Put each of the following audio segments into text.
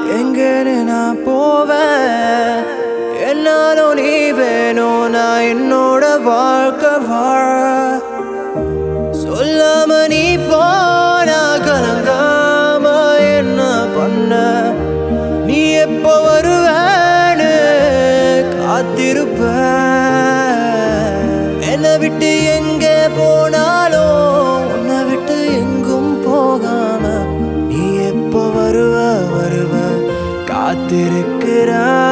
எங்கன்னு நான் போவேன் என்னாலும் நீ வேணும் நான் என்னோட வாழ்க்கை வாழ சொல்லாம நீ போனா கலங்காம என்ன பண்ண நீ எப்போ வருவேன்னு காத்திருப்ப என்னை விட்டு எங்க போனாலும் உன்னை விட்டு எங்கும் போகாம நீ எப்போ வருவ வருவ காத்திருக்கிற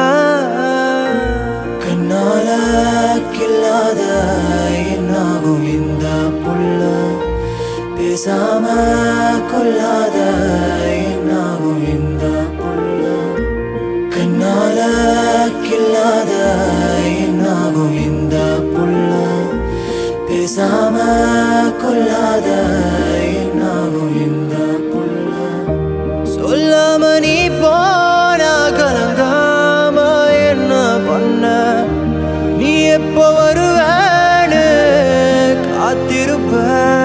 கண்ணால கில்லாத என்னாகும் இந்த புள்ள பேசாம கொல்லாத என்னாகும் இந்த புள்ள கண்ணால கில்லாத என்னாகும் இந்த புள்ள பேசாம கொல்லாத என்னாகும் இந்த புள்ள சொல்லாம நீ போனா கலங்காம என்ன பண்ண நீ எப்போ வருவேன்னு காத்திருப்ப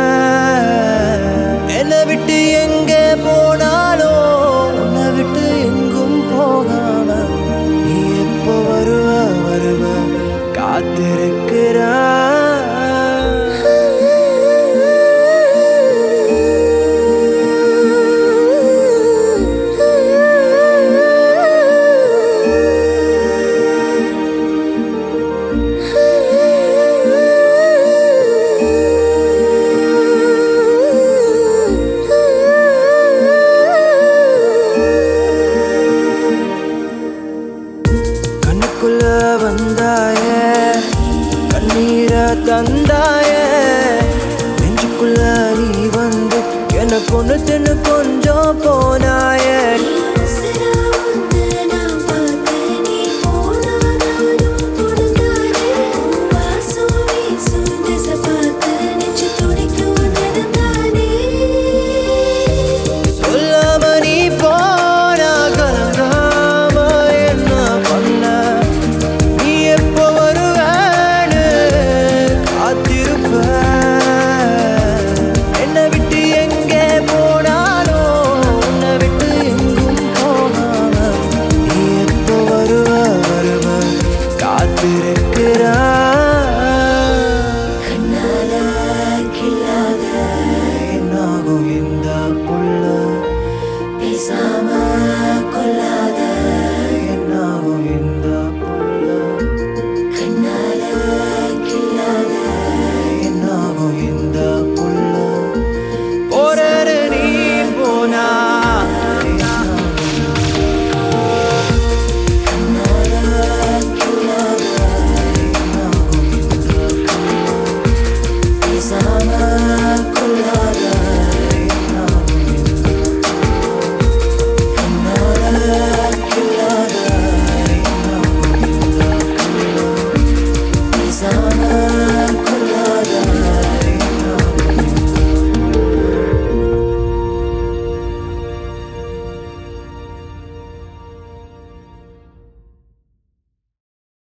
என்னை விட்டு எங்க போனாலும் உன்னை விட்டு எங்கும் போகாம நீ எப்போ வருவ வருவ காத்திருக்கிற கண்ணுக்குள்ள வந்தாயே கண்ணீரை தந்தாயே நெஞ்சுக்குள்ள நீ வந்து என்ன கொண்டு தின்னு கொஞ்சம் போனாயே சிரா வந்து நான் பார்த்து நீ போனா நானும் பொடுங்கானே வாசம் வீசும் திசை பார்த்து நெஞ்சு துடிக்கும் நடந்தானே சொல்லாம நீ போனா கலங்காம என்ன பண்ண நீ எப்போ வருவேன்னு காத்திருப்ப என்னை விட்டு எங்கே போனாலும் உன்னை விட்டு எங்கும் போகாம நீ எப்போ வருவ வருவ காத்திருக்கிற கண்ணால கில்லாத என்னாகும் இந்த புள்ள பேசாம கொல்ல